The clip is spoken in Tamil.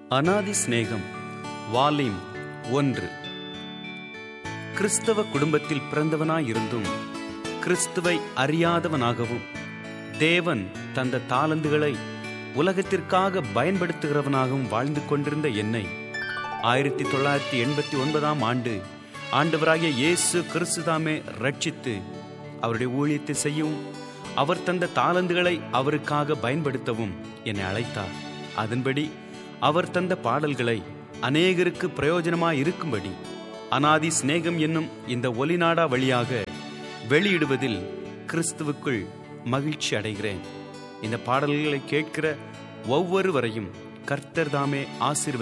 அனாதி சிநேகம் வால்யூம் ஒன்று கிறிஸ்தவ குடும்பத்தில் பிறந்தவனாயிருந்தும் கிறிஸ்துவை அறியாதவனாகவும் தேவன் தந்த தாளந்துகளை உலகத்திற்காக பயன்படுத்துகிறவனாகவும் வாழ்ந்து கொண்டிருந்த என்னை ஆயிரத்தி தொள்ளாயிரத்தி எண்பத்தி ஒன்பதாம் ஆண்டு ஆண்டவராகிய இயேசு கிறிஸ்துதாமே ரட்சித்து அவருடைய ஊழியத்தை செய்யவும் அவர் தந்த தாளந்துகளை அவருக்காக பயன்படுத்தவும் என்னை அழைத்தார் அதன்படி அவர் தந்த பாடல்களை அநேகருக்கு பிரயோஜனமாய் இருக்கும்படி அனாதி சிநேகம் என்னும் இந்த ஒலிநாடா வழியாக வெளியிடுவதில் கிறிஸ்துவுக்குள் மகிழ்ச்சி அடைகிறேன் இந்த பாடல்களை கேட்கிற ஒவ்வொருவரையும் கர்த்தர் தாமே ஆசீர்வதி